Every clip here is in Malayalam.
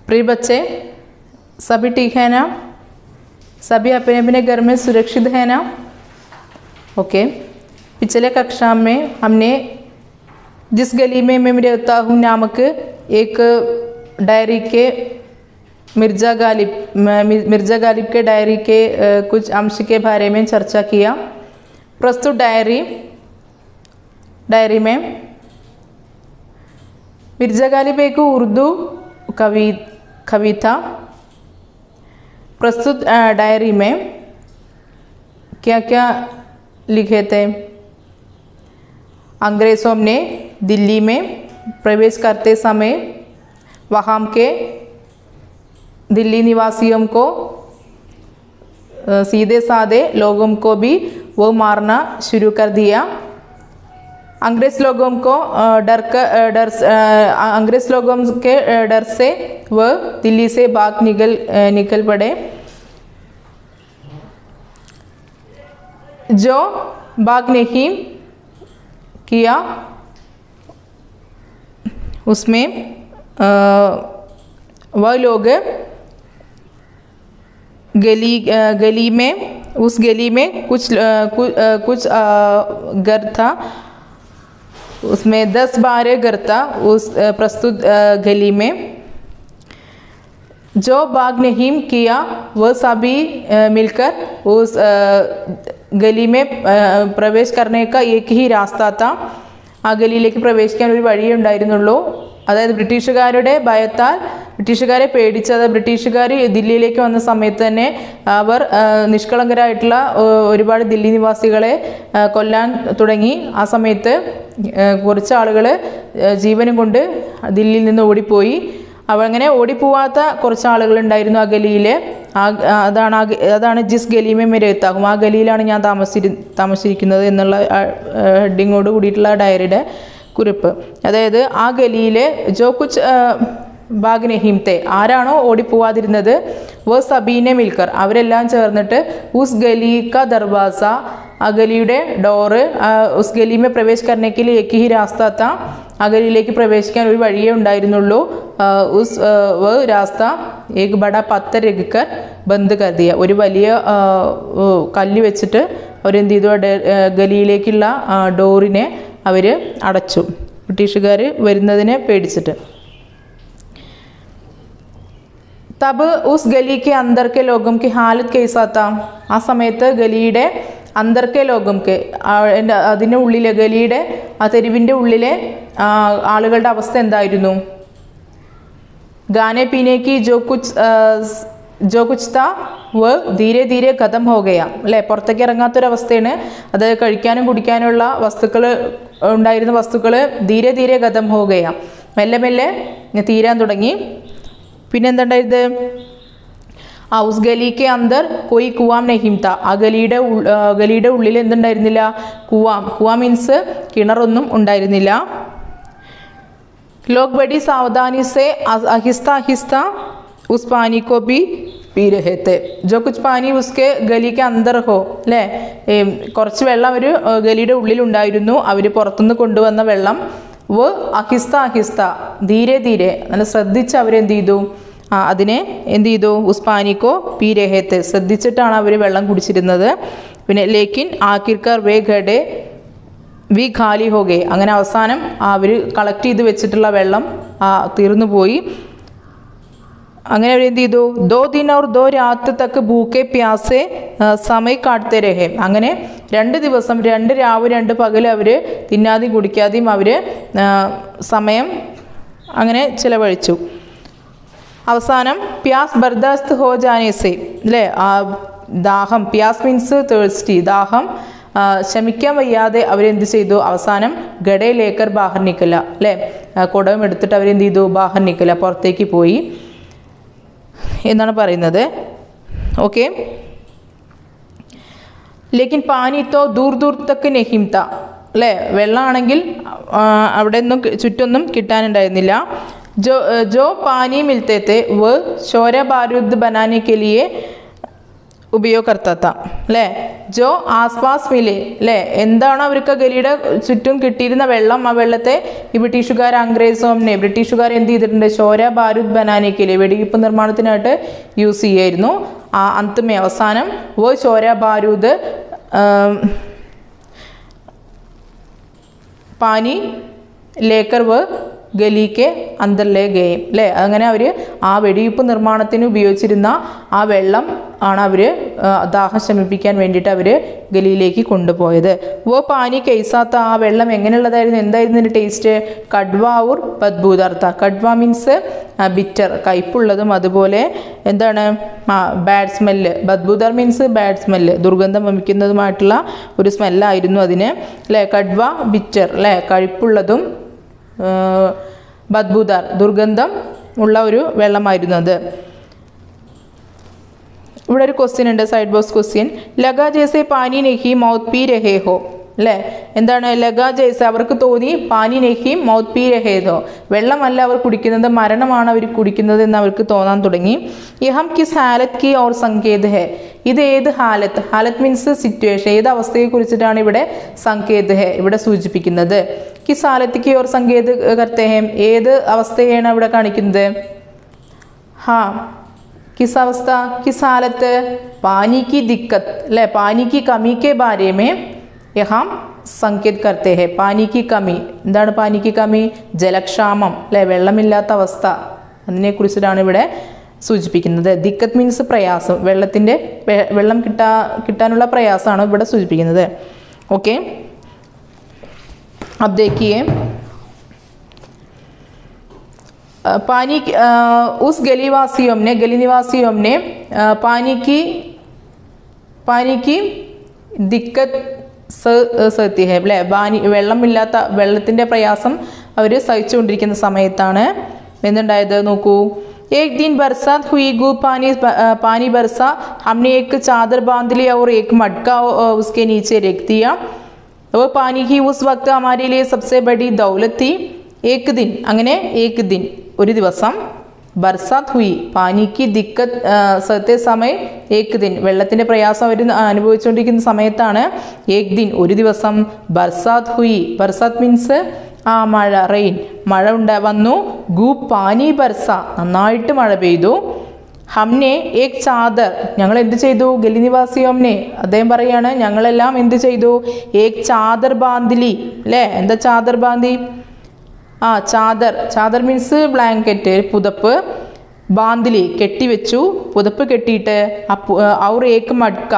प्रिय बच्चे सभी ठीक है ना सभी अपने अपने घर में सुरक्षित है ना ओके पिछले कक्षा में हमने जिस गली में मैं रहता हूँ नामक एक डायरी के मिर्ज़ा गालिब म- मिर्ज़ा गालिब के डायरी के अ, कुछ अंश के बारे में चर्चा किया प्रस्तुत डायरी डायरी में मिर्ज़ा गालिब एक उर्दू कवि कवि था प्रस्तुत अ, डायरी में क्या क्या लिखे थे अंग्रेज़ों ने दिल्ली में प्रवेश करते समय वहाँ के दिल्ली निवासियों को अ, सीधे साधे लोगों को भी वो मारना शुरू कर दिया अंग्रेज लोगों को अ, डर कर अ, डर से- अ, अंग्रेज लोगों के अ, डर से वह दिल्ली से भाग निकल अ, निकल पड़े जो भाग नहीं किया उसमें अ, वह लोग गली अ, गली में उस गली में कुछ अ, कु- अ, कुछ अ, घर था उसमें दस बारह घर था उस अ, प्रस्तुत अ, गली में जो भाग नहीं किया वह सभी अ, मिलकर उस अ, गली में अ, प्रवेश करने का एक ही रास्ता था ആ ഗലിയിലേക്ക് പ്രവേശിക്കാൻ ഒരു വഴിയേ ഉണ്ടായിരുന്നുള്ളൂ അതായത് ബ്രിട്ടീഷുകാരുടെ ഭയത്താൽ ബ്രിട്ടീഷുകാരെ പേടിച്ചത് ബ്രിട്ടീഷുകാർ ദില്ലിയിലേക്ക് വന്ന സമയത്ത് തന്നെ അവർ ആ, നിഷ്കളങ്കരായിട്ടുള്ള ആ, ഒരുപാട് ദില്ലി നിവാസികളെ ആ, കൊല്ലാൻ തുടങ്ങി ആ സമയത്ത് ആ, കുറച്ച് ആളുകൾ ജീവനും കൊണ്ട് ദില്ലിയിൽ നിന്ന് ഓടിപ്പോയി അവ അങ്ങനെ ഓടിപ്പോവാത്ത കുറച്ച് ആളുകൾ ഉണ്ടായിരുന്നു ആ ഗലിയിൽ ആ ആ, അതാണ് ആ ഗ- അതാണ് ജിസ് ഗലിമേ മേരെ എത്താകും ആ ഗലിയിലാണ് ഞാൻ താമസിരി താമസിച്ചിരിക്കുന്നത് എന്നുള്ള ഹെഡിങ്ങോട് കൂടിയിട്ടുള്ള ആ ഡയറിയുടെ കുറിപ്പ് അതായത് ആ ഗലിയിലെ ജോ കുച്ച് ബാഗ് നഹീംത്തെ ആരാണോ ഓടിപ്പോവാതിരുന്നത് വോ സബീനെ മിൽക്കർ അവരെല്ലാം ചേർന്നിട്ട് ഉസ് ഗലി ക ദർവാസ ആ ഗലിയുടെ ഡോറ് ഉസ് ഗലി മേ പ്രവേശ് करने के लिए एक ही रास्ता था ആ ഗലിയിലേക്ക് പ്രവേശിക്കാൻ ഒരു വഴിയേ ഉണ്ടായിരുന്നുള്ളൂ ആ, ഉസ് ആ, വ രാസ്ത ഏക് ബഡ പത്തർ രഘുക്കർ ബന്ദ് കർ ദിയ ഒരു വലിയ ആ, ഓ, കല്ല് വെച്ചിട്ട് അവരെന്ത് ചെയ്തു ആ ഡെ- ആ, ഗലിയിലേക്കുള്ള ആ, ഡോറിനെ അവർ അടച്ചു ബ്രിട്ടീഷുകാർ വരുന്നതിനെ പേടിച്ചിട്ട് തബ് ഉസ് ഗലി കെ അന്തർ കെ ലോകം കി ഹാലത്ത് കേസാ താ ആ സമയത്ത് ഗലിയുടെ അന്തർ കെ ലോകം കെ ആ- എൻ്റെ അതിൻ്റെ ഉള്ളിലെ ഗലിയുടെ ആ തെരുവിൻ്റെ ഉള്ളിലെ ആ, ആളുകളുടെ അവസ്ഥ എന്തായിരുന്നു ഗാനെ പീനെ കി ജോ കുച്ച് ആ, സ്- ജോ കുച്ച് താ വ ധീരെ ധീരെ ഖതം ഹോ ഗയ അല്ലേ പുറത്തേക്ക് ഇറങ്ങാത്തൊരവസ്ഥയാണ് അത് കഴിക്കാനും കുടിക്കാനുള്ള വസ്തുക്കൾ ഉണ്ടായിരുന്ന വസ്തുക്കൾ ധീരെ ധീരെ ഖതം ഹോ ഗയ മെല്ലെ മെല്ലെ തീരാൻ തുടങ്ങി പിന്നെന്തുണ്ടായത് ആ ഉസ് ഗലിക്ക് അന്തർ കൊയ് കുവാം നഹിം ത ആ ഗലിയുടെ ഉൾ- ആ, ഗലിയുടെ ഉള്ളിൽ എന്തുണ്ടായിരുന്നില്ല കുവാം കുവാം മീൻസ് കിണറൊന്നും ഉണ്ടായിരുന്നില്ല लोग बड़ी सावधानी से आहिस्ता आहिस्ता उस पानी को भी പീ രഹേ തെ ജോ കുച്ച് പാനി ഉസ്കെ ഗലിക്ക് അന്തർ ഹോ അല്ലേ ഏം, കുറച്ച് വെള്ളം അവർ ഗലിയുടെ ഉള്ളിലുണ്ടായിരുന്നു അവർ പുറത്തുനിന്ന് കൊണ്ടുവന്ന വെള്ളം വ അഹിസ്ത അഹിസ്ത ധീരെ ധീരെ നല്ല ശ്രദ്ധിച്ച് അവരെന്ത് ചെയ്തു ആ, അതിനെ എന്ത് ചെയ്തു ഉസ് പാനിക്കോ പീ രഹേ തെ ശ്രദ്ധിച്ചിട്ടാണ് അവർ വെള്ളം കുടിച്ചിരുന്നത് പിന്നെ ലേക്കിൻ ആക്കിർക്കർ വേ ഘടെ വി ഖാലി ഹോകെ അങ്ങനെ അവസാനം അവർ കളക്ട് ചെയ്ത് വെച്ചിട്ടുള്ള വെള്ളം ആ, തീർന്നു പോയി അങ്ങനെ അവർ എന്ത് ചെയ്തു ദോ ദിൻ ഓർ ദോ രാത്ത് തക്ക് ഭൂക്കെ പ്യാസെ ആ, സമയ കാട്ടത്തെ രഹേ അങ്ങനെ രണ്ട് ദിവസം രണ്ട് രാവ് രണ്ട് പകൽ അവർ തിന്നാതെയും കുടിക്കാതെയും അവർ സമയം അങ്ങനെ ചിലവഴിച്ചു അവസാനം പ്യാസ് ബർദാസ്ത് ഹോ ജാനേസെ അല്ലേ ആ ദാഹം പ്യാസ് മീൻസ് തേഴ്സ്റ്റി ദാഹം ആ, ശമിക്കാൻ വയ്യാതെ അവരെന്ത് ചെയ്തു അവസാനം ഗഡേ ലേക്കർ ബാഹർ നിക്കല അല്ലേ ആ, കുടവും എടുത്തിട്ട് അവരെന്ത് ചെയ്തു ബാഹർ നിക്കല പുറത്തേക്ക് പോയി എന്നാണ് പറയുന്നത് ഓക്കെ ലേക്കിൻ പാനി തോ ദൂർ ദൂർ തക്ക് നെഹിം ത അല്ലേ വെള്ളമാണെങ്കിൽ ആ, അവിടെ ഒന്നും കി- ചുറ്റൊന്നും കിട്ടാനുണ്ടായിരുന്നില്ല ജോ जो पानी मिलते थे वह शोर बारूद बनाने के लिए ഉപയോഗ കർത്താത്ത അല്ലേ ജോ ആസ്പാസ് മിലെ അല്ലേ എന്താണ് അവർക്ക് ഗലിയുടെ ചുറ്റും കിട്ടിയിരുന്ന വെള്ളം ആ വെള്ളത്തെ ഈ ബ്രിട്ടീഷുകാർ അംഗ്രേസോമിനെ ബ്രിട്ടീഷുകാർ എന്ത് ചെയ്തിട്ടുണ്ട് ചോര ബാരൂദ് ബനാനയ്ക്കില്ലേ വെടിവയ്പ്പ് നിർമ്മാണത്തിനായിട്ട് യൂസ് ചെയ്യായിരുന്നു ആ അന്തമേ അവസാനം വോ ചോര ബാരൂദ് ആം, പാനി ലേക്കർ വ ഗലിക്ക് അന്തർലേ ഗെയിം അല്ലേ അങ്ങനെ അവർ ആ വെടിയുപ്പ് നിർമ്മാണത്തിന് ഉപയോഗിച്ചിരുന്ന ആ വെള്ളം ആണ് അവർ ദാഹം ശമിപ്പിക്കാൻ വേണ്ടിയിട്ട് അവർ ഗലിയിലേക്ക് കൊണ്ടുപോയത് ഓ പാനി കൈസാത്ത ആ വെള്ളം എങ്ങനെയുള്ളതായിരുന്നു എന്തായിരുന്നു ഇതിൻ്റെ ടേസ്റ്റ് കഡ്വാവൂർ ബദ്ബൂദാർത്ത കഡ്വ മീൻസ് ബിറ്റർ കയ്പുള്ളതും അതുപോലെ എന്താണ് ആ ബാഡ് സ്മെല്ല് ബദ്ബൂദാർ മീൻസ് ബാഡ് സ്മെല്ല് ദുർഗന്ധം വമിക്കുന്നതുമായിട്ടുള്ള ഒരു സ്മെല്ലായിരുന്നു അതിന് അല്ലേ കഡ്വ ബിറ്റർ അല്ലേ കയ്പുള്ളതും ബദ്ബൂദാർ ദുർഗന്ധം ഉള്ള ഒരു വെള്ളമായിരുന്നു അത് ഇവിടെ ഒരു ക്വസ്റ്റ്യൻ ഉണ്ട് സൈഡ് ബോക്സ് ക്വസ്റ്റ്യൻ ലഗ ജേസെ പാനി നെഹി മൗത്ത് പി രഹേ ഹോ അല്ലേ എന്താണ് ലഗ ജേസെ അവർക്ക് തോന്നി പാനി നെഹി മൗത്ത് പി രഹേതോ വെള്ളമല്ല അവർ കുടിക്കുന്നത് മരണമാണ് അവർ കുടിക്കുന്നത് എന്ന് അവർക്ക് തോന്നാൻ തുടങ്ങി യഹം കിസ് ഹാലത്ത് കി ഓർ സങ്കേത് ഹെ ഇത് ഏത് ഹാലത്ത് ഹാലത്ത് മീൻസ് സിറ്റുവേഷൻ ഏത് അവസ്ഥയെ കുറിച്ചിട്ടാണ് ഇവിടെ സങ്കേത് ഹെ ഇവിടെ സൂചിപ്പിക്കുന്നത് കിസ് ഹാലത്ത് കി ഓർ സങ്കേത് കർത്തേ ഹെ ഏത് അവസ്ഥയാണ് ഇവിടെ കാണിക്കുന്നത് हाँ किस अवस्था किस हालत पानी की दिक्कत ले पानी की कमी के बारे में यहाँ സംകേത് കർത്തേ ഹെ പാനിക്ക് കമി എന്താണ് പാനിക്ക് കമി ജലക്ഷാമം അല്ലെ വെള്ളമില്ലാത്ത അവസ്ഥ അതിനെക്കുറിച്ചിട്ടാണ് ഇവിടെ സൂചിപ്പിക്കുന്നത് ദിക്കത്ത് മീൻസ് പ്രയാസം വെള്ളത്തിൻ്റെ വെ- വെള്ളം കിട്ടാ കിട്ടാനുള്ള പ്രയാസമാണ് ഇവിടെ സൂചിപ്പിക്കുന്നത് ഓക്കെ अब देखिए अ, पानी की- अ, उस गलीवासियों ने गली निवासियों ने अ, पानी की പാനി की ദിക്കത്ത് സത്യ ഹെ അല്ലേ പാനി വെള്ളമില്ലാത്ത വെള്ളത്തിൻ്റെ പ്രയാസം അവർ സഹിച്ചുകൊണ്ടിരിക്കുന്ന സമയത്താണ് എന്തുണ്ടായത് നോക്കൂ एक दिन बरसात हुई गू पानी अ, पानी बरसा हमने एक चादर बांध लिया और एक मटका अ, उसके नीचे रख दिया वो पानी ही उस वक्त हमारे लिए सबसे बड़ी दौलत थी एक दिन അങ്ങനെ एक दिन ഒരു ദിവസം ബർസാത്ത് ഹുയി പാനിക്ക് ദിക്കത്ത് ആ, സത്യ സമയം ഏക് ദിൻ വെള്ളത്തിൻ്റെ പ്രയാസം അവർ അനുഭവിച്ചുകൊണ്ടിരിക്കുന്ന സമയത്താണ് ഏക് ദിൻ ഒരു ദിവസം ബർസാത്ത് ഹുയി ബർസാത്ത് മീൻസ് ആ മഴ റെയിൻ മഴ ഉണ്ടാ വന്നു ഗു പാനി ബർസ നന്നായിട്ട് മഴ പെയ്തു ഹംനെ ഏക് ചാദർ ഞങ്ങൾ എന്ത് ചെയ്തു ഗലി നിവാസി ഹംനെ അദ്ദേഹം പറയാണ് ഞങ്ങളെല്ലാം എന്ത് ചെയ്തു ഏക് ചാദർ ബാന്തിലി അല്ലേ എന്താ ചാദർ ബാന്തി ആ ചാദർ ചാദർ മീൻസ് ബ്ലാങ്കറ്റ് പുതപ്പ് ബാന്തിലി കെട്ടിവെച്ചു പുതപ്പ് കെട്ടിയിട്ട് ആ പു- ഔർ ഏക്ക് മഡ്ക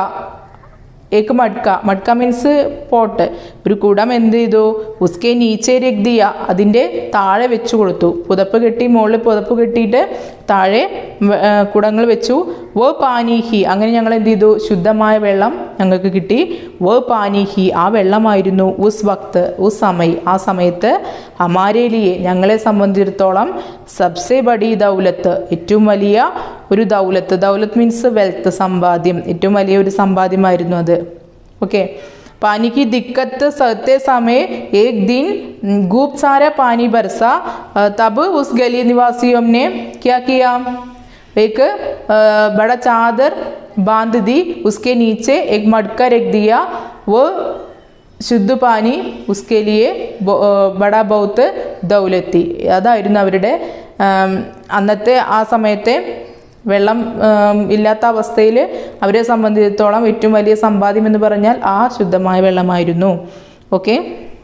ഏക്ക് മഡ്ക മഡ്ക മീൻസ് പോട്ട് ഒരു കുടം എന്ത് ചെയ്തു ഉസ്കെ നീച്ചെ രഗ്ദിയ അതിൻ്റെ താഴെ വെച്ചു കൊടുത്തു പുതപ്പ് കെട്ടി മുകളിൽ പുതപ്പ് കെട്ടിയിട്ട് താഴെ വ- ആ, കുടങ്ങൾ വെച്ചു വോ പാനീഹി അങ്ങനെ ഞങ്ങൾ എന്ത് ചെയ്തു ശുദ്ധമായ വെള്ളം ഞങ്ങൾക്ക് കിട്ടി വോ പാനീഹി ആ വെള്ളമായിരുന്നു ഉസ് വക്ത് ഉസ് സമയ് ആ സമയത്ത് ഹമാരേലിയെ ഞങ്ങളെ സംബന്ധിച്ചിടത്തോളം സബ്സെ ബഡി ദൗലത്ത് ഏറ്റവും വലിയ ഒരു ദൗലത്ത് ദൗലത്ത് മീൻസ് വെൽത്ത് സമ്പാദ്യം ഏറ്റവും വലിയ ഒരു സമ്പാദ്യമായിരുന്നു അത് ഓക്കെ पानी की दिक्कत सहते समय एक दिन खूब सारा पानी बरसा अ, तब उस गली निवासियों ने क्या किया एक अ, बड़ा चादर बांध दी उसके नीचे एक मटका रख दिया वो ശുദ്ധ പാനി ഉസ്കെ ലിയെ ബോ- ഏർ ബഡ ബൗത്ത് ദൗലത്തി അതായിരുന്നു അവരുടെ ആം, അന്നത്തെ ആ സമയത്തെ വെള്ളം ആം, ഇല്ലാത്ത അവസ്ഥയിൽ അവരെ സംബന്ധിച്ചിടത്തോളം ഏറ്റവും വലിയ സമ്പാദ്യം എന്ന് പറഞ്ഞാൽ ആ ശുദ്ധമായ വെള്ളമായിരുന്നു ഓക്കെ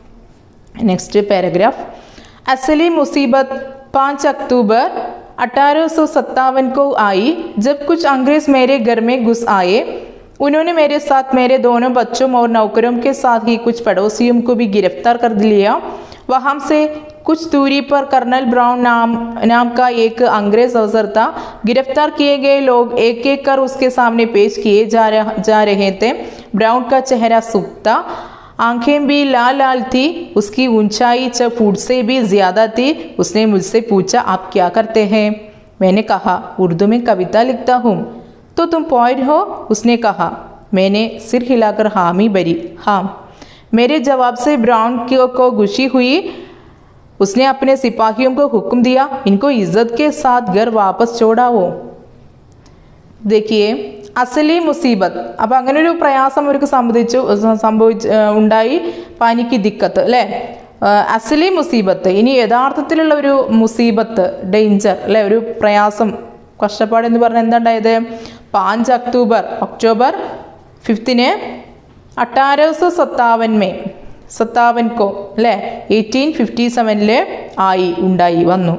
नेक्स्ट पैराग्राफ असली मुसीबत पाँच अक्टूबर अठारह को आई जब कुछ अंग्रेज मेरे घर में घुस आए उन्होंने मेरे साथ मेरे दोनों बच्चों और नौकरों के साथ ही कुछ पड़ोसियों को भी गिरफ्तार कर लिया वहाँ से कुछ दूरी पर कर्नल ब्राउन नाम नाम का एक अंग्रेज अफसर था गिरफ्तार किए गए लोग एक एक कर उसके सामने पेश किए जा रह, जा रहे थे ब्राउन का चेहरा सूख था आंखें भी लाल लाल थी उसकी ऊंचाई छह फुट से भी ज्यादा थी उसने मुझसे पूछा आप क्या करते हैं मैंने कहा उर्दू में कविता लिखता हूँ तो तुम पॉइंट हो उसने कहा मैंने सिर हिलाकर हामी भरी हाँ मेरे जवाब से ब्राउन की को गुशी हुई उसने अपने सिपाहियों को हुक्म दिया इनको इज्जत के साथ घर वापस छोड़ाओ देखिए അസലി മുസീബത്ത് അപ്പം അങ്ങനെ ഒരു പ്രയാസം അവർക്ക് സംബന്ധിച്ചു സ- സംഭവിച്ച് ഏഹ് ഉണ്ടായി പാനിക്ക് ദിക്കത്ത് അല്ലേ ഏഹ് അസലി മുസീബത്ത് ഇനി യഥാർത്ഥത്തിലുള്ള ഒരു മുസീബത്ത് ഡേഞ്ചർ അല്ലെ ഒരു പ്രയാസം കഷ്ടപ്പാട് എന്ന് പറഞ്ഞാൽ എന്താ ഉണ്ടായത് പാഞ്ച് അക്ടോബർ ഒക്ടോബർ ഫിഫ്തിന് അട്ടാരോ സോ സത്താവൻ മേ സത്താവൻ കോ അല്ലേ എയ്റ്റീൻ ഫിഫ്റ്റി സെവനില് ആയി ഉണ്ടായി വന്നു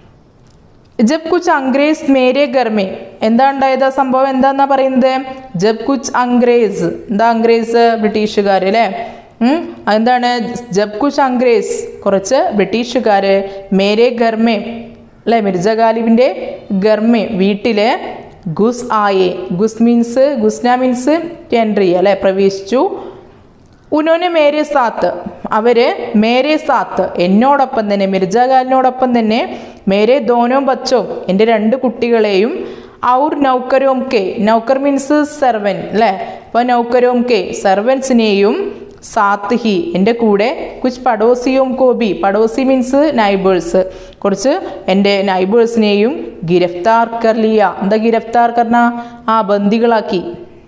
ജബ് കുച്ച് അംഗ്രേസ് മേരെ ഗർമേ എന്താ ഉണ്ടായത് ആ സംഭവം എന്താന്നാ പറയുന്നത് ജബ് കുച്ച് അംഗ്രേസ് എന്താ അംഗ്രേസ് ബ്രിട്ടീഷുകാർ അല്ലേ ഉം, എന്താണ് ജബ് കുച്ച് അംഗ്രേസ് കുറച്ച് ബ്രിട്ടീഷുകാർ മേരെ ഗർമേ അല്ലേ മിർജ ഗാലിബിൻ്റെ ഗർമേ വീട്ടില് ഗുസ് ആയേ ഗുസ് മീൻസ് ഗുസ്ന മീൻസ് എൻട്രി അല്ലേ പ്രവേശിച്ചു ഉനോനെ മേരെ സാത്ത് അവര് മേരെ സാത്ത് എന്നോടൊപ്പം തന്നെ മിർജാഗാലിനോടൊപ്പം തന്നെ മേരെ ദോനോ ബച്ചോ എൻ്റെ രണ്ട് കുട്ടികളെയും ഔർ നൗക്കരോം കെ നൗക്കർ മീൻസ് സെർവൻ അല്ലേ അപ്പോൾ നൗക്കരോം കെ സെർവൻസിനെയും സാത്ത് ഹി എൻ്റെ കൂടെ കുച്ച് പടോസിയും കോബി പടോസി മീൻസ് നൈബേഴ്സ് കുറച്ച് എൻ്റെ നൈബേഴ്സിനെയും ഗിരഫ്താർ കർ ലിയ എന്താ ഗിരഫ്താർ കർണ ആ ബന്ദികളാക്കി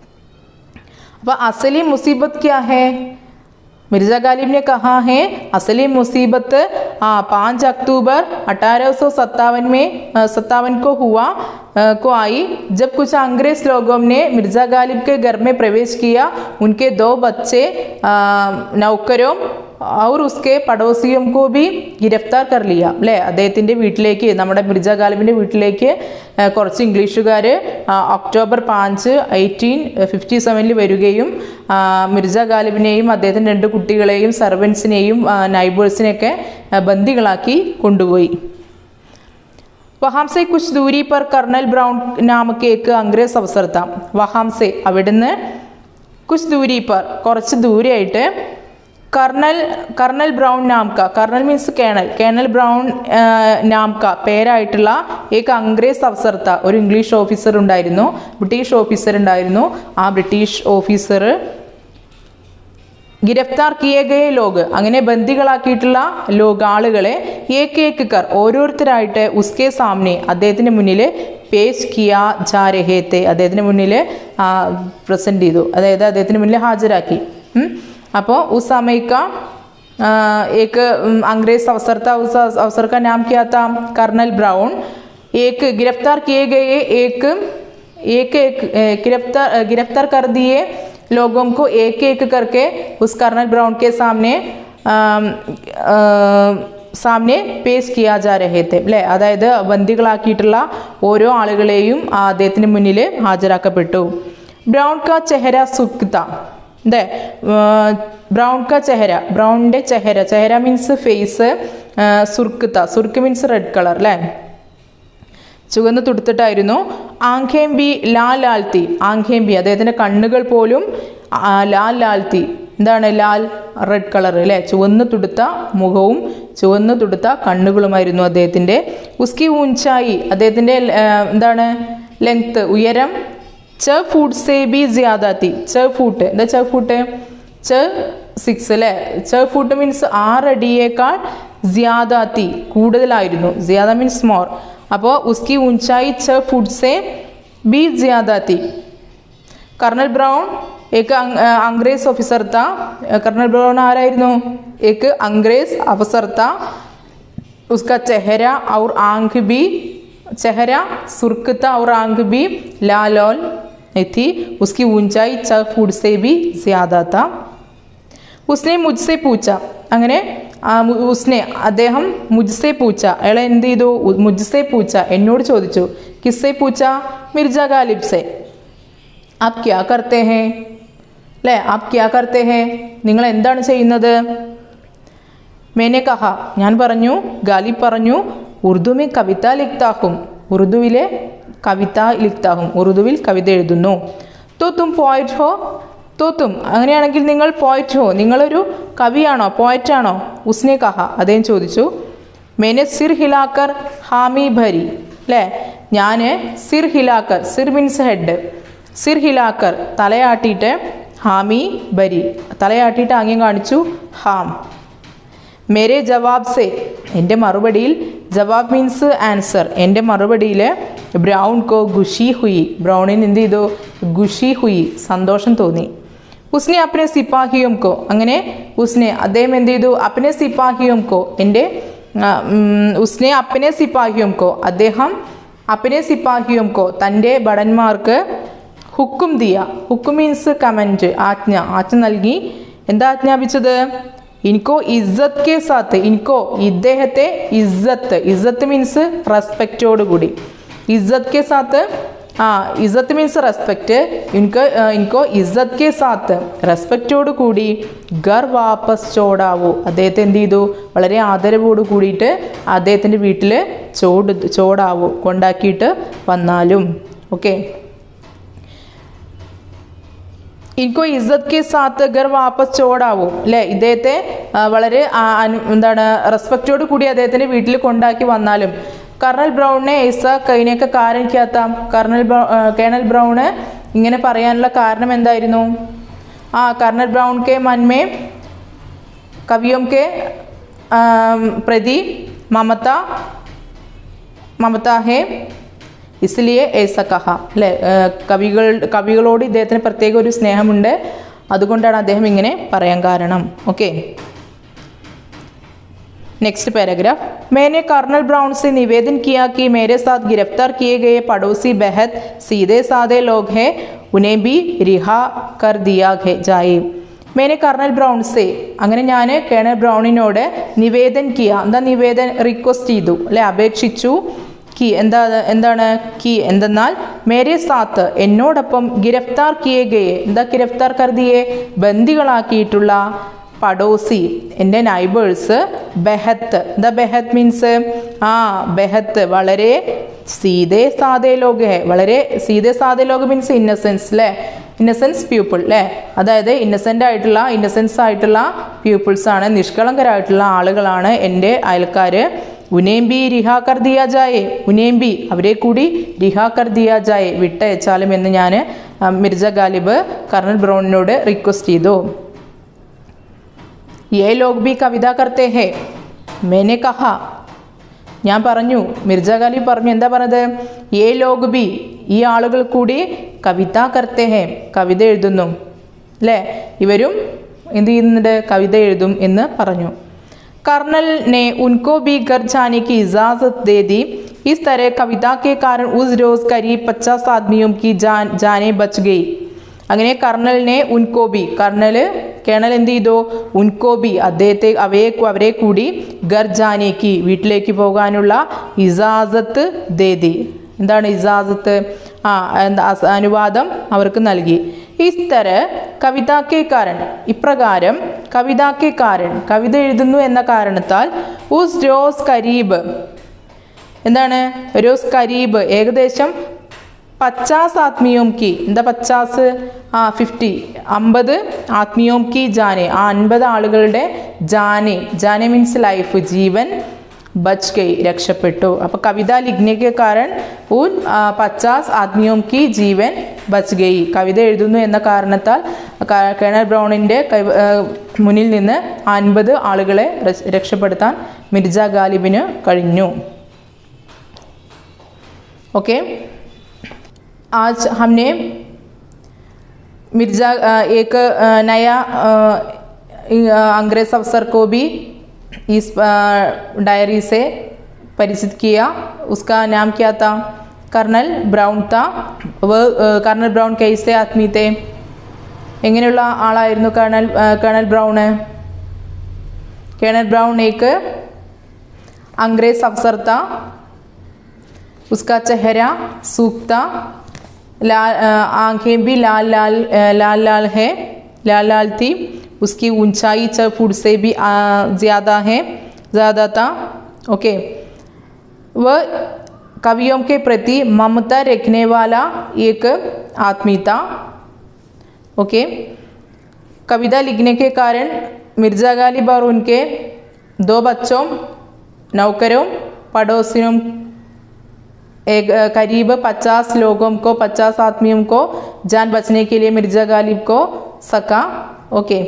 अब असली मुसीबत क्या है मिर्ज़ा गालिब ने कहा है असली मुसीबत हाँ पाँच अक्टूबर अठारह सौ सत्तावन में सत्तावन को हुआ अ, को आई जब कुछ अंग्रेज लोगों ने मिर्ज़ा गालिब के घर में प्रवेश किया उनके दो बच्चे अ, नौकरों और उसके പടോസിയും को भी गिरफ्तार कर लिया അല്ലേ അദ്ദേഹത്തിൻ്റെ വീട്ടിലേക്ക് നമ്മുടെ മിർജ ഗാലിബിൻ്റെ വീട്ടിലേക്ക് ആ, കുറച്ച് ഇംഗ്ലീഷുകാർ ഒക്ടോബർ പാഞ്ച് എയ്റ്റീൻ ഫിഫ്റ്റി സെവനിൽ വരികയും ആ, മിർജ ഗാലിബിനെയും അദ്ദേഹത്തിൻ്റെ രണ്ട് കുട്ടികളെയും സർവൻസിനെയും നൈബേഴ്സിനെയൊക്കെ ബന്ദികളാക്കി കൊണ്ടുപോയി വഹാം സെ കുച്ച് ദൂരി പർ കർണൽ ബ്രൗൺ നാമക്ക് ഏക്ക് അംഗ്രേസ് അവസർ താ വഹാം സെ അവിടുന്ന് കുച്ച് ദൂരി പർ കുറച്ച് ദൂരെയായിട്ട് കർണൽ കർണൽ ബ്രൗൺ നാംക colonel means colonel colonel Brown ആ, നാംക പേരായിട്ടുള്ള ഏക്ക് അംഗ്രേസ് അവസർത്ത ഒരു ഇംഗ്ലീഷ് ഓഫീസർ ഉണ്ടായിരുന്നു ബ്രിട്ടീഷ് ഓഫീസർ ഉണ്ടായിരുന്നു ആ ബ്രിട്ടീഷ് ഓഫീസർ ഗിരഫ്താർ കിയേ ഗയെ ലോഗ് അങ്ങനെ ബന്ദികളാക്കിയിട്ടുള്ള ലോഗ് ആളുകളെ ഏക്ക് ഏക്ക് കർ ഓരോരുത്തരായിട്ട് ഉസ്കെ സാമനെ അദ്ദേഹത്തിന് മുന്നിൽ പേശ് കിയാ ജാ രഹേത്തെ അദ്ദേഹത്തിന് മുന്നിൽ പ്രസൻറ്റ് ചെയ്തു അതായത് അദ്ദേഹത്തിന് മുന്നിൽ ഹാജരാക്കി അപ്പോൾ ഉസ് സമയ്ക്ക एक उम, अंग्रेज अफसर था उस अफसर का नाम क्या था कर्नल ब्राउन एक गिरफ्तार किए गए एक एक एक ए, गिरफ्तार अ, गिरफ्तार कर दिए लोगों को एक एक करके उस कर्नल ब्राउन के सामने अम, अ, സാമനെ പേസ് കിയാ ജാ രഹേ തെ അല്ലേ അതായത് ബന്ദികളാക്കിയിട്ടുള്ള ഓരോ ആളുകളെയും ആ അദ്ദേഹത്തിന് മുന്നിൽ ഹാജരാക്കപ്പെട്ടു ബ്രൗൺ കാ ചെഹര സുക്ത അതെ ബ്രൗൺ കാ ചെഹര ബ്രൗണിൻ്റെ ചെഹര ചെഹര മീൻസ് ഫേസ് സുർക്കുത്ത സുർക്ക് മീൻസ് റെഡ് കളർ അല്ലേ ചുവന്ന് തുടുത്തിട്ടായിരുന്നു ആംഖേംബി ലാൽ ലാൽത്തി ആംഖേംബി അദ്ദേഹത്തിൻ്റെ കണ്ണുകൾ പോലും ആ, ലാൽ ലാൽത്തി എന്താണ് ലാൽ റെഡ് കളർ അല്ലേ ചുവന്ന് തുടുത്ത മുഖവും ചുവന്ന് തുടുത്ത കണ്ണുകളുമായിരുന്നു അദ്ദേഹത്തിൻ്റെ ഉസ്കി ഊഞ്ചായി അദ്ദേഹത്തിൻ്റെ ആ, എന്താണ് ലെങ്ത്ത് ഉയരം ച ഫൂട്ട് സേ ബി ജിയാദാത്തി ച ഫൂട്ട് എന്താ ച ഫൂട്ട് ച സിക്സ് അല്ലേ ച ഫൂട്ട് മീൻസ് ആറടിയേക്കാൾ ജിയാദാത്തി കൂടുതലായിരുന്നു ജിയാദ മീൻസ് മോർ അപ്പോൾ ഉസ്കി ഊഞ്ചായി ച ഫുട്ട് സേ ബി ജിയാദാത്തി कर्नल ब्राउन एक अंग- अ, अंग्रेज ऑफिसर था कर्नल ब्राउन ആരായിരുന്നു एक अंग्रेज अफसर था उसका चेहरा और आंख भी चेहरा सुर्ख था और आंख भी लाल और थी उसकी ऊंचाई छः फुट से भी ज़्यादा था ഉസ്നെ മുജ്സെ പൂച്ച അങ്ങനെ ആ, മു- ഉസ്നെ അദ്ദേഹം മുജ്സെ പൂച്ച അയാൾ എന്ത് ചെയ്തു ഉ- മുജ്സെ പൂച്ച എന്നോട് ചോദിച്ചു കിസ്സെ പൂച്ച മിർജ ഗാലിബ്സെ ആപ് ക്യാ കർത്തേ ഹേ അല്ലേ ആപ് ക്യാ കർത്തേ ഹേ നിങ്ങൾ എന്താണ് ചെയ്യുന്നത് മേനെ കഹ ഞാൻ പറഞ്ഞു ഗാലിബ് പറഞ്ഞു ഉറുദുമേ കവിത ലിഖ്താഹും ഉറുദുവിലെ കവിത ലിഖ്താഹും ഉറുദുവിൽ കവിത എഴുതുന്നു തോ തും പോയറ്റ് ഹോ തോ തും അങ്ങനെയാണെങ്കിൽ നിങ്ങൾ പോയറ്റ് ഹോ നിങ്ങളൊരു കവിയാണോ പോയറ്റാണോ ഉസ്നെ കഹ അദ്ദേഹം ചോദിച്ചു മേനെ സിർ ഹിലാക്കർ ഹാമി ഭരി അല്ലേ ഞാൻ സിർ ഹിലാക്കർ സിർ മീൻസ് ഹെഡ് സിർ ഹിലാക്കർ തലയാട്ടിയിട്ട് ഹാമി ബരി തലയാട്ടിയിട്ട് ആംഗ്യം കാണിച്ചു ഹാം മേരെ ജവാബ് സെ എൻ്റെ മറുപടിയിൽ ജവാബ് മീൻസ് ആൻസർ എൻ്റെ മറുപടിയിൽ ബ്രൗൺ കോ ഖുഷി ഹുയി ബ്രൗണിന് എന്ത് ചെയ്തു ഖുഷി ഹുയി സന്തോഷം തോന്നി ഉസ്നെ അപ്പനെ സിപ്പാഹിയും കോ അങ്ങനെ ഉസ്നെ അദ്ദേഹം എന്ത് ചെയ്തു അപ്പനെ സിപ്പാഹിയും കോ എൻ്റെ ആ, ഉം, ഉസ്നെ അപ്പനെ സിപ്പാഹിയും കോ അദ്ദേഹം അപ്പനെ സിപ്പാഹിയും കോ തൻ്റെ ഭടന്മാർക്ക് ഹുക്കും ദിയ ഹുക്കും മീൻസ് കമൻറ്റ് ആജ്ഞ ആജ്ഞ നൽകി എന്താ ആജ്ഞാപിച്ചത് ഇൻകോ ഇസ്സത്ത് കെ സാത്ത് ഇൻകോ ഇദ്ദേഹത്തെ ഇസ്സത്ത് ഇസ്സത്ത് മീൻസ് റെസ്പെക്റ്റോട് കൂടി ഇസ്സത്ത് കെ സാത്ത് ആ ഇസ്സത്ത് മീൻസ് റെസ്പെക്റ്റ് ഇൻകോ ഇൻകോ ഇസ്സത്ത് കെ സാത്ത് റെസ്പെക്റ്റോട് കൂടി ഗർ വാപ്പസ് ചോടാവൂ അദ്ദേഹത്തെ എന്ത് ചെയ്തു വളരെ ആദരവോട് കൂടിയിട്ട് അദ്ദേഹത്തിൻ്റെ വീട്ടിൽ ചോട് ചോടാവൂ കൊണ്ടാക്കിയിട്ട് വന്നാലും ഓക്കെ ഇൻകോ ഇസ്സത്ത് കെ സാത്ത് ഗർ വാപ്പസ് ചോടാവും അല്ലേ ഇദ്ദേഹത്തെ ആ, വളരെ ആ, അനു- എന്താണ് റെസ്പെക്റ്റോട് കൂടി അദ്ദേഹത്തിന്റെ വീട്ടിൽ കൊണ്ടാക്കി വന്നാലും കർണൽ ബ്രൗണിനെ ഐസ കൈനൊക്കെ കാരൻ ക്യാത്ത കർണൽ ബ്രൗ ആ, കേണൽ ബ്രൗണ് ഇങ്ങനെ പറയാനുള്ള കാരണം എന്തായിരുന്നു ആ കർണൽ ബ്രൗൺ കെ മന്മേ കവിയോം കെ ആ, പ്രതി മമത മമത ഹേ ഇസ്ലിയെ ഏസ കഹ അല്ലേ ഏഹ് കവികൾ കവികളോട് ഇദ്ദേഹത്തിന് പ്രത്യേക ഒരു സ്നേഹമുണ്ട് അതുകൊണ്ടാണ് അദ്ദേഹം ഇങ്ങനെ പറയാൻ കാരണം ഓക്കെ नेक्स्ट पैराग्राफ मैंने कर्नल ब्राउन से निवेदन किया कि मेरे साथ गिरफ्तार किए गए पड़ोसी बेहद सीधे साधे लोग हैं उन्हें भी रिहा कर दिया गे- जाए मैंने कर्नൽ ബ്രൗൺ സെ അങ്ങനെ ഞാൻ കേണൽ ബ്രൗണിനോട് നിവേദൻ കിയ എന്താ നിവേദൻ റിക്വസ്റ്റ് ചെയ്തു അല്ലെ അപേക്ഷിച്ചു കി എന്താ എന്താണ് കി എന്തെന്നാൽ മേരെ സാത്ത് എന്നോടൊപ്പം ഗിരഫ്താർ കിയേ ഗയെ എന്താ ഗിരഫ്താർ കരുതിയെ ബന്ദികളാക്കിയിട്ടുള്ള പടോസി എൻ്റെ നൈബേഴ്സ് ബെഹത്ത് എന്താ ബെഹത്ത് മീൻസ് ആ ബെഹത്ത് വളരെ സീതേ സാതേ ലോക ഹെ വളരെ സീതേ സാതേ ലോക മീൻസ് ഇന്നസെൻസ് അല്ലേ ഇന്നസെൻസ് പീപ്പിൾ അല്ലേ അതായത് ഇന്നസെൻ്റ് ആയിട്ടുള്ള ഇന്നസെൻസ് ആയിട്ടുള്ള പീപ്പിൾസ് ആണ് നിഷ്കളങ്കരായിട്ടുള്ള ആളുകളാണ് എൻ്റെ അയൽക്കാർ ഉനേംബി റിഹാ കർ ദിയാ ജായേ ഉനേംബി അവരെ കൂടി റിഹാ കർ ദിയാ ജായേ വിട്ടയച്ചാലും എന്ന് ഞാൻ മിർജ ഗാലിബ് കർണൽ ബ്രൗണിനോട് റിക്വസ്റ്റ് ചെയ്തു ये लोग भी कविता करते हैं मैंने कहा ഞാൻ പറഞ്ഞു മിർജ ഗാലി പറഞ്ഞു എന്താ പറഞ്ഞത് ഏ ലോഗ് ബി ഈ ആളുകൾ കൂടി കവിത കർത്തേ ഹേ കവിത എഴുതുന്നു അല്ലേ ഇവരും എന്ത് ചെയ്യുന്നുണ്ട് കവിത എഴുതും എന്ന് പറഞ്ഞു कर्नल ने उनको भी घर जाने की इजाज़त दे दी इस तरह कविता के कारण उस रोज़ करीब पचास आदमियों की जान जानें बच गई അങ്ങനെ കർണലിനെ ഉൻകോബി കർണല് കേണൽ എന്ത് ചെയ്തു ഉൻകോബി അദ്ദേഹത്തെ അവയെ അവരെ കൂടി ഗർജാനേക്ക് വീട്ടിലേക്ക് പോകാനുള്ള ഇജാസത്ത് ദേദി എന്താണ് ഇജാസത്ത് ആ എന്താ അസ- അനുവാദം അവർക്ക് നൽകി ഇസ്തര കവിതാക്കെ കാരൻ ഇപ്രകാരം കവിതാക്കെ കാരൻ കവിത എഴുതുന്നു എന്ന കാരണത്താൽ ഉസ് രോസ് കരീബ് എന്താണ് രോസ് കരീബ് ഏകദേശം പച്ചാസ് ആത്മീയോം കി എന്താ പച്ചാസ് ആ ഫിഫ്റ്റി അമ്പത് ആത്മീയോം കി ജാനെ ആ അൻപത് ആളുകളുടെ ജാനെ ജാനെ മീൻസ് ലൈഫ് ജീവൻ ബച്ച് ഗൈ രക്ഷപ്പെട്ടു അപ്പോൾ കവിത ലിഖ്നയ്ക്ക് കാരണം ഉൻ ആ, പച്ചാസ് ആത്മീയോം കി ജീവൻ ബച്ച് ഗൈ കവിത എഴുതുന്നു എന്ന കാരണത്താൽ ക- കേണൽ ബ്രൗണിൻ്റെ കൈ- ആ, മുന്നിൽ നിന്ന് അൻപത് ആളുകളെ രക്ഷ- രക്ഷപ്പെടുത്താൻ മിർജ ഗാലിബിന് കഴിഞ്ഞു ओके आज हमने मिर्ज़ा अ, एक अ, नया अ, इ- अ, अंग्रेज अफसर को भी इस अ, डायरी से परिचित किया उसका नाम क्या था कर्नल ബ്രൗൺ था वह अ, कर्नल ബ്രൗൺ कैसे आदमी थे എങ്ങനെയുള്ള ആളായിരുന്നു കേണൽ अ, കേണൽ ബ്രൗണ് കേണൽ ബ്രൗൺ एक अंग्रेज अफसर था उसका चेहरा सूखता लाल अ, आंखें भी लाल लाल अ, लाल लाल है लाल लाल थी उसकी ऊंचाई छः फुट से भी अ, ज़्यादा है ज़्यादा था ओके वह कवियों के प्रति ममता रखने वाला एक आदमी था ओके कविता लिखने के कारण मिर्ज़ा गालिब और उनके दो बच्चों नौकरों पड़ोसियों एक अ, करीब पचास लोगों को पचास आदमियों को जान बचने के लिए मिर्जा गालिब को सका ओके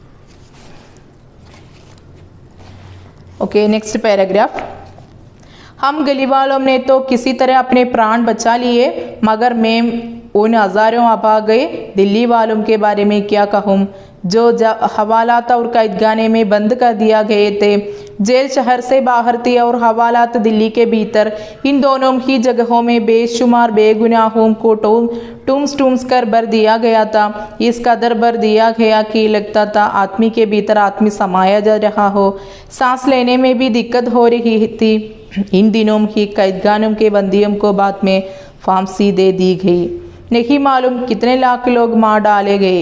ओके नेक्स्ट पैराग्राफ हम गली वालों ने तो किसी तरह अपने प्राण बचा लिए मगर मैं उन हजारों अभागे दिल्ली वालों के बारे में क्या कहूँ जो ज- हवालात और कैदगाने में बंद कर दिया गए थे जेल शहर से बाहर थी और हवालात दिल्ली के भीतर इन दोनों ही जगहों में बेशुमार बेगुनाहों को टूम टूम्स टूम्स कर भर दिया गया था इस कदर भर दिया गया कि लगता था आदमी के भीतर आदमी समाया जा रहा हो सांस लेने में भी दिक्कत हो रही थी इन दिनों ही कैदगानों के बंदियों को बाद में फांसी दे दी गई नहीं मालूम कितने लाख लोग मार डाले गए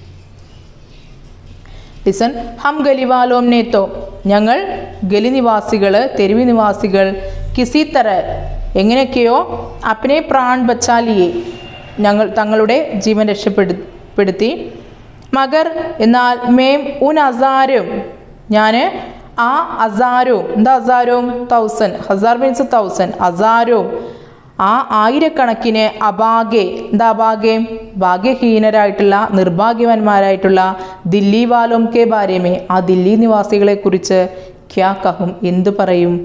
ലിസൺ ഹം ഗലിവാലോം നേത്തോ ഞങ്ങൾ ഗലി നിവാസികൾ തെരുവ് നിവാസികൾ കിസി തര എങ്ങനെയൊക്കെയോ അപ്പനെ പ്രാൺ ബച്ചാലിയെ ഞങ്ങൾ തങ്ങളുടെ ജീവൻ രക്ഷപ്പെടുത്തി മഗർ എന്നാൽ മേം ഉൻ അസാരും ഞാൻ ആ അസാരവും എന്താ അസാരവും തൗസൻഡ് ഹസാർ മീൻസ് തൗസൻഡ് അസാരവും ആ ആയിരക്കണക്കിന് അഭാഗ്യ എന്താ അഭാഗ്യം ഭാഗ്യഹീനരായിട്ടുള്ള നിർഭാഗ്യവാന്മാരായിട്ടുള്ള ദില്ലി വാലോം കെ ബാരേമേ ആ ദില്ലി നിവാസികളെ കുറിച്ച് ക്യാ കഹും എന്തു പറയും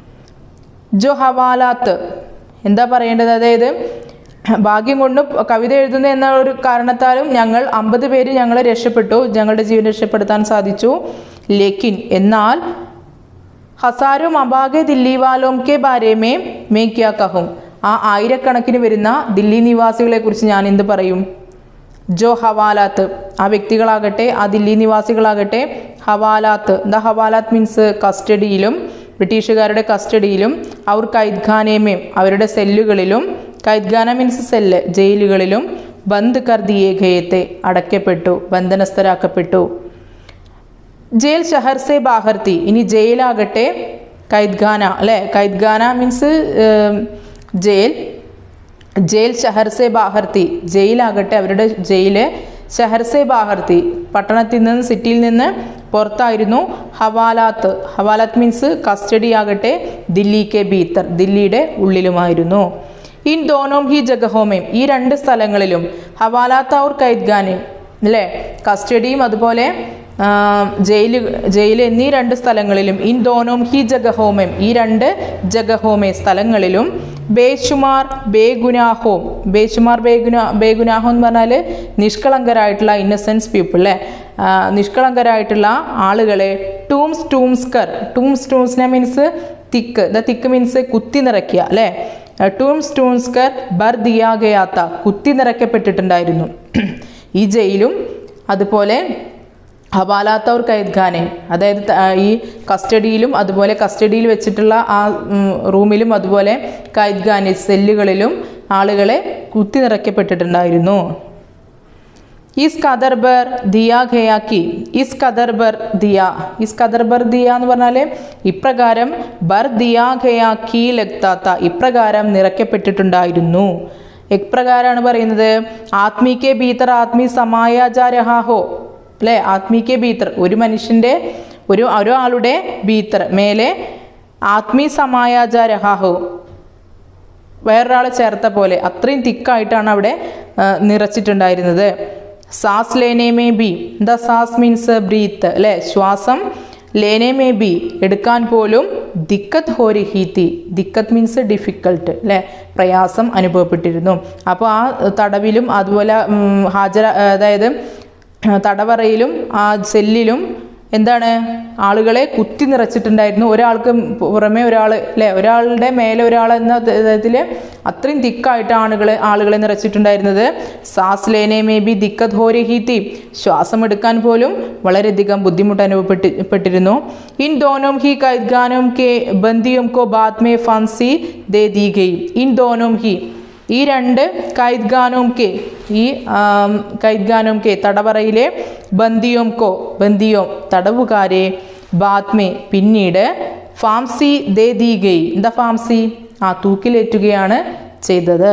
ജോ ഹവാലാത്ത് എന്താ പറയേണ്ടത് അതായത് ഭാഗ്യം കൊണ്ടും കവിത എഴുതുന്ന എന്ന ഒരു കാരണത്താലും ഞങ്ങൾ അമ്പത് പേര് ഞങ്ങളെ രക്ഷപ്പെട്ടു ഞങ്ങളുടെ ജീവൻ രക്ഷപ്പെടുത്താൻ സാധിച്ചു ലേക്കിൻ എന്നാൽ ഹസാരും അബാഗെ ദില്ലി വാലോം കെ ബാരേമേ മേ ക്യാ കഹും ആ ആയിരക്കണക്കിന് വരുന്ന ദില്ലി നിവാസികളെ കുറിച്ച് ഞാൻ എന്ത് പറയും ജോ ഹവാലാത്ത് ആ വ്യക്തികളാകട്ടെ ആ ദില്ലി നിവാസികളാകട്ടെ ഹവാലാത്ത് ദ ഹവാലാത്ത് മീൻസ് കസ്റ്റഡിയിലും ബ്രിട്ടീഷുകാരുടെ കസ്റ്റഡിയിലും അവർ കൈദ്ഖാനേമേം അവരുടെ സെല്ലുകളിലും കൈദ്ഖാന മീൻസ് സെല്ല് ജയിലുകളിലും ബന്ദ് കർ ദിയേ ഗയത്തെ അടയ്ക്കപ്പെട്ടു ബന്ധനസ്ഥരാക്കപ്പെട്ടു ജയിൽ ഷഹർ സെ ബാഹർ തി ഇനി ജയിലാകട്ടെ കൈദ്ഖാന അല്ലേ കൈദ്ഖാന മീൻസ് ജയിൽ ജയിൽ ഷഹർ സെ ബാഹർ തി ജയിലാകട്ടെ അവരുടെ ജയില് ഷഹർ സെ ബാഹർ തി പട്ടണത്തിൽ നിന്ന് സിറ്റിയിൽ നിന്ന് പുറത്തായിരുന്നു ഹവാലാത്ത് ഹവാലാത്ത് മീൻസ് കസ്റ്റഡി ആകട്ടെ ദില്ലി കെ ഭീത്തർ ദില്ലിയുടെ ഉള്ളിലുമായിരുന്നു ഇൻ ദോനോം ഹി ജഗഹോമേം ഈ രണ്ട് സ്ഥലങ്ങളിലും ഹവാലാത്ത് ഔർ കൈദ്ഖാനയും അല്ലേ കസ്റ്റഡിയും അതുപോലെ ജയിൽ ജയിൽ എന്നീ രണ്ട് സ്ഥലങ്ങളിലും ഇൻ ദോനോം ഹി ജഗഹോമേം ഈ രണ്ട് ജഗഹോമേ സ്ഥലങ്ങളിലും ബേഷുമാർ ബേഗുനാഹോം ബേഷുമാർ ബേഗുന ബേഗുനാഹോ എന്ന് പറഞ്ഞാൽ നിഷ്കളങ്കരായിട്ടുള്ള ഇന്നസെൻസ് പീപ്പിൾ അല്ലേ നിഷ്കളങ്കരായിട്ടുള്ള ആളുകളെ ടൂംസ് ടൂംസ്കർ ടൂംസ് ടൂംസ്ന മീൻസ് തിക്ക് ദ തിക്ക് മീൻസ് കുത്തി നിറയ്ക്കുക അല്ലേ ടൂംസ് ടൂംസ്കർ ബർ ദിയാഗയാത്ത കുത്തി നിറയ്ക്കപ്പെട്ടിട്ടുണ്ടായിരുന്നു ഈ ജയിലും അതുപോലെ ഹവാലാത്തവർ കൈദ്ഖാനെ അതായത് ത- ഈ കസ്റ്റഡിയിലും അതുപോലെ കസ്റ്റഡിയിൽ വെച്ചിട്ടുള്ള ആ ഉം, റൂമിലും അതുപോലെ കൈദ്ഖാനെ സെല്ലുകളിലും ആളുകളെ കുത്തി നിറയ്ക്കപ്പെട്ടിട്ടുണ്ടായിരുന്നു ഇസ് കദർ ബർ ദിയ ഖയാക്കി ഇസ് കദർ ബർ ദിയ ഇസ് കദർ ബർ ദിയ എന്ന് പറഞ്ഞാൽ ഇപ്രകാരം ബർ ദിയ ഖയാക്കി ലക്താത്ത ഇപ്രകാരം നിറയ്ക്കപ്പെട്ടിട്ടുണ്ടായിരുന്നു എപ്രകാരമാണ് പറയുന്നത് ആത്മീക്കെ ഭീതർ ആത്മീ സമായാജാ രഹാഹോ അല്ലേ ആത്മീക്കെ ഭീതർ ഒരു മനുഷ്യൻ്റെ ഒരു ഒരാളുടെ ഭീതർ മേലെ ആത്മീ സമായാജാ രഹാഹോ വേറൊരാളെ ചേർത്ത പോലെ അത്രയും തിക്കായിട്ടാണ് അവിടെ ആ, നിറച്ചിട്ടുണ്ടായിരുന്നത് സാസ് ലേനെ മേ ബി ദ സാസ് മീൻസ് ബ്രീത്ത് അല്ലേ ശ്വാസം ലേനെ മേ ബി എടുക്കാൻ പോലും ദിക്കത്ത് ഹോ രഹീത്തി ദിക്കത്ത് മീൻസ് ഡിഫിക്കൾട്ട് അല്ലേ പ്രയാസം അനുഭവപ്പെട്ടിരുന്നു അപ്പോൾ ആ തടവിലും അതുപോലെ ഉം, ഹാജര അതായത് തടവറയിലും ആ സെല്ലിലും എന്താണ് ആളുകളെ കുത്തി നിറച്ചിട്ടുണ്ടായിരുന്നു ഒരാൾക്ക് പുറമെ ഒരാൾ അല്ലേ ഒരാളുടെ മേലെ ഒരാൾ എന്ന വിധത്തിൽ അത്രയും തിക്കായിട്ട് ആളുകളെ ആളുകളെ നിറച്ചിട്ടുണ്ടായിരുന്നത് സാസ് ലേനെ മേ ബി ദിക്കത് ഹോരഹീത്തി ശ്വാസം എടുക്കാൻ പോലും വളരെയധികം ബുദ്ധിമുട്ട് അനുഭവപ്പെട്ടി പെട്ടിരുന്നു ഇൻ ദോനോം ഹി കൈദ്ഗാനോം കെ ബന്ദിയോം കോ ബാദ് മേ ഫാൻസി ദേ ദീ ഗയി ഇൻ ദോനോം ഹി ഈ രണ്ട് കൈദ്ഗാനോം കെ ഈ ആം, കൈദ്ഗാനോം കെ തടവറയിലെ ബന്ദിയോം കോ ബന്ദിയോം തടവുകാരെ ബാത്മേ പിന്നീട് ഫാംസി ദേ ദീ ഗയി എന്താ ഫാംസി ആ തൂക്കിലേറ്റുകയാണ് ചെയ്തത്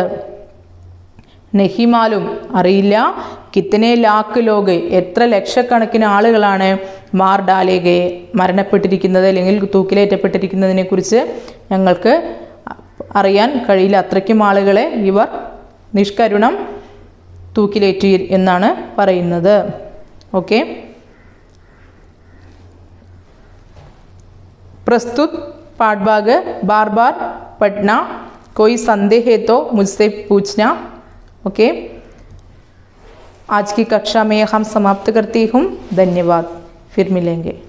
നെഹിമാലും അറിയില്ല കിത്തനെ ലാക്ക് ലോക് എത്ര ലക്ഷക്കണക്കിന് ആളുകളാണ് മാർ ഡാലേഗയെ മരണപ്പെട്ടിരിക്കുന്നത് അല്ലെങ്കിൽ തൂക്കിലേറ്റപ്പെട്ടിരിക്കുന്നതിനെ കുറിച്ച് ഞങ്ങൾക്ക് അറിയാൻ കഴിയില്ല അത്രയ്ക്കും ആളുകളെ ഇവർ നിഷ്കരുണം തൂക്കിലേറ്റി എന്നാണ് പറയുന്നത് ഓക്കെ प्रस्तुत पाठभाग बार बार पढ़ना कोई संदेह है तो मुझसे पूछना ओके आज की कक्षा में हम समाप्त करती हूँ धन्यवाद फिर मिलेंगे